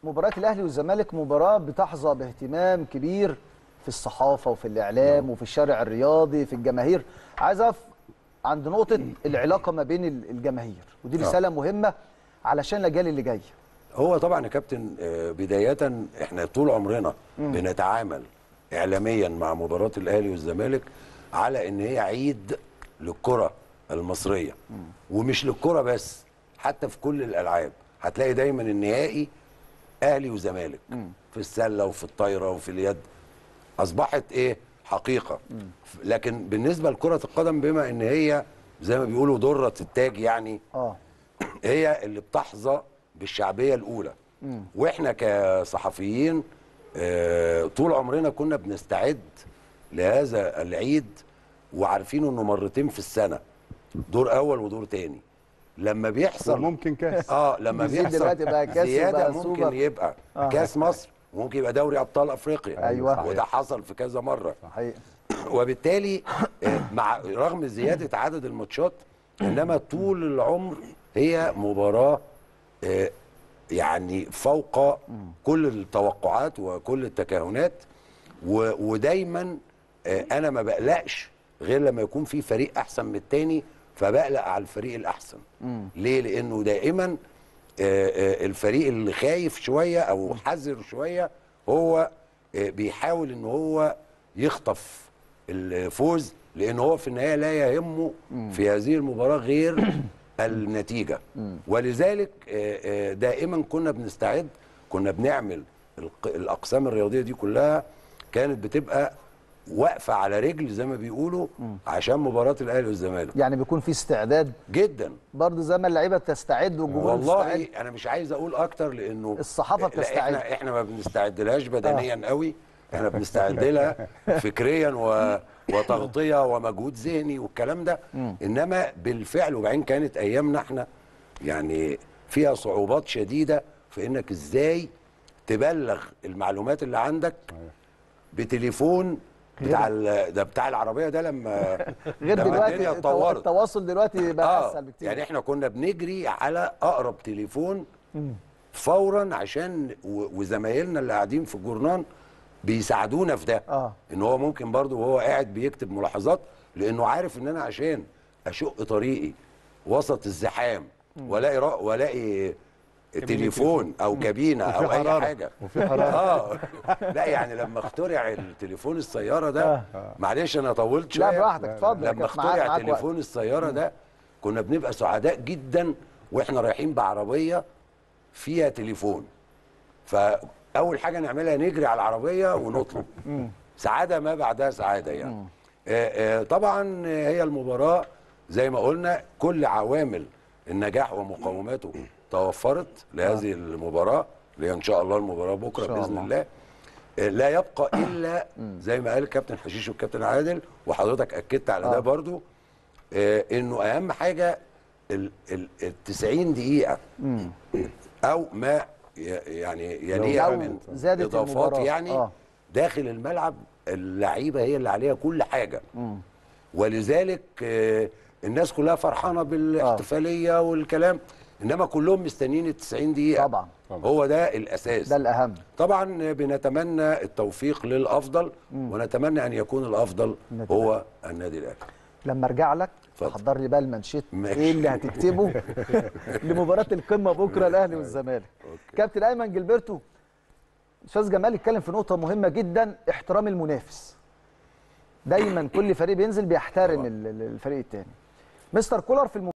مباراه الاهلي والزمالك مباراه بتحظى باهتمام كبير في الصحافه وفي الاعلام وفي الشارع الرياضي في الجماهير عايز اقف عند نقطه العلاقه ما بين الجماهير ودي آه. رساله مهمه علشان الاجيال اللي جايه هو طبعا يا كابتن آه، بداية احنا طول عمرنا بنتعامل اعلاميا مع مباراة الاهلي والزمالك على ان هي عيد للكرة المصرية ومش للكرة بس حتى في كل الالعاب هتلاقي دايما النهائي اهلي وزمالك في السلة وفي الطايرة وفي اليد اصبحت ايه حقيقة لكن بالنسبة لكرة القدم بما ان هي زي ما بيقولوا درة التاج يعني اه هي اللي بتحظى بالشعبيه الاولى واحنا كصحفيين آه، طول عمرنا كنا بنستعد لهذا العيد وعارفين انه مرتين في السنه دور اول ودور تاني لما بيحصل ممكن كاس اه لما بيزيد بيحصل دلوقتي بقى كاس زياده وبقى ممكن سوبر. يبقى آه. كاس مصر وممكن يبقى دوري ابطال افريقيا أيوة. وده حصل في كذا مره حقيقي وبالتالي آه، مع رغم زياده عدد الماتشات انما طول العمر هي مباراه آه، يعني فوق كل التوقعات وكل التكهنات و- ودايما آه، انا ما بقلقش غير لما يكون في فريق احسن من التاني فبقلق على الفريق الاحسن ليه لانه دائما آه، آه، الفريق اللي خايف شويه او حذر شويه هو آه، بيحاول ان هو يخطف الفوز لان هو في النهايه لا يهمه في هذه المباراه غير النتيجه ولذلك آه، آه، دائما كنا بنستعد كنا بنعمل الق- الاقسام الرياضيه دي كلها كانت بتبقى واقفه على رجل زي ما بيقولوا عشان مباراه الاهلي والزمالك يعني بيكون في استعداد جدا برضه زي ما اللعيبه تستعد والجمهور والله بيستعد. انا مش عايز اقول اكتر لانه الصحافة لا، بتستعد. احنا احنا ما بنستعدلهاش بدنيا قوي احنا بنستعد لها فكريا و... وتغطيه ومجهود ذهني والكلام ده انما بالفعل وبعدين كانت ايامنا احنا يعني فيها صعوبات شديده في انك ازاي تبلغ المعلومات اللي عندك بتليفون بتاع ال- ده بتاع العربيه ده لما غير لما دلوقتي الدنيا التو- اتطورت التواصل دلوقتي بقى اسهل بكتير يعني احنا كنا بنجري على اقرب تليفون فورا عشان و- وزمايلنا اللي قاعدين في الجورنان بيساعدونا في ده آه. ان هو ممكن برضه وهو قاعد بيكتب ملاحظات لانه عارف ان انا عشان اشق طريقي وسط الزحام والاقي رأ... والاقي تليفون او كابينه وفي او اي حرارة. حاجه وفي حرارة. اه لا يعني لما اخترع التليفون السياره ده معلش انا طولت لا شويه براحتك اتفضل لما كانت معاك- اخترع معاك وقت. تليفون السياره ده كنا بنبقى سعداء جدا واحنا رايحين بعربيه فيها تليفون فاول حاجه نعملها نجري على العربيه ونطلب سعاده ما بعدها سعاده يعني آه، آه، طبعا هي المباراه زي ما قلنا كل عوامل النجاح ومقوماته توفرت لهذه المباراه اللي هي ان شاء الله المباراه بكره شاء باذن الله. الله آه، لا يبقى الا زي ما قال الكابتن حشيش والكابتن عادل وحضرتك اكدت على ده آه. برضو آه، انه اهم حاجه ال ال- ال 90 دقيقه او ما ي- يعني يليها لو من زادت اضافات المباراة. يعني آه. داخل الملعب اللعيبه هي اللي عليها كل حاجه ولذلك آه، الناس كلها فرحانه بالاحتفاليه والكلام انما كلهم مستنيين ال 90 دقيقه طبعا. هو ده الاساس ده الاهم طبعا بنتمنى التوفيق للافضل ونتمنى ان يكون الافضل النادي هو النادي الاهلي لما ارجع لك اتفضل. تحضر لي بقى المانشيت ماشي. ايه اللي هتكتبه لمباراه القمه بكره الاهلي والزمالك كابتن ايمن جilberto استاذ جمال اتكلم في نقطه مهمه جدا احترام المنافس دايما كل فريق بينزل بيحترم ال- ال- الفريق الثاني مستر كولر في الم...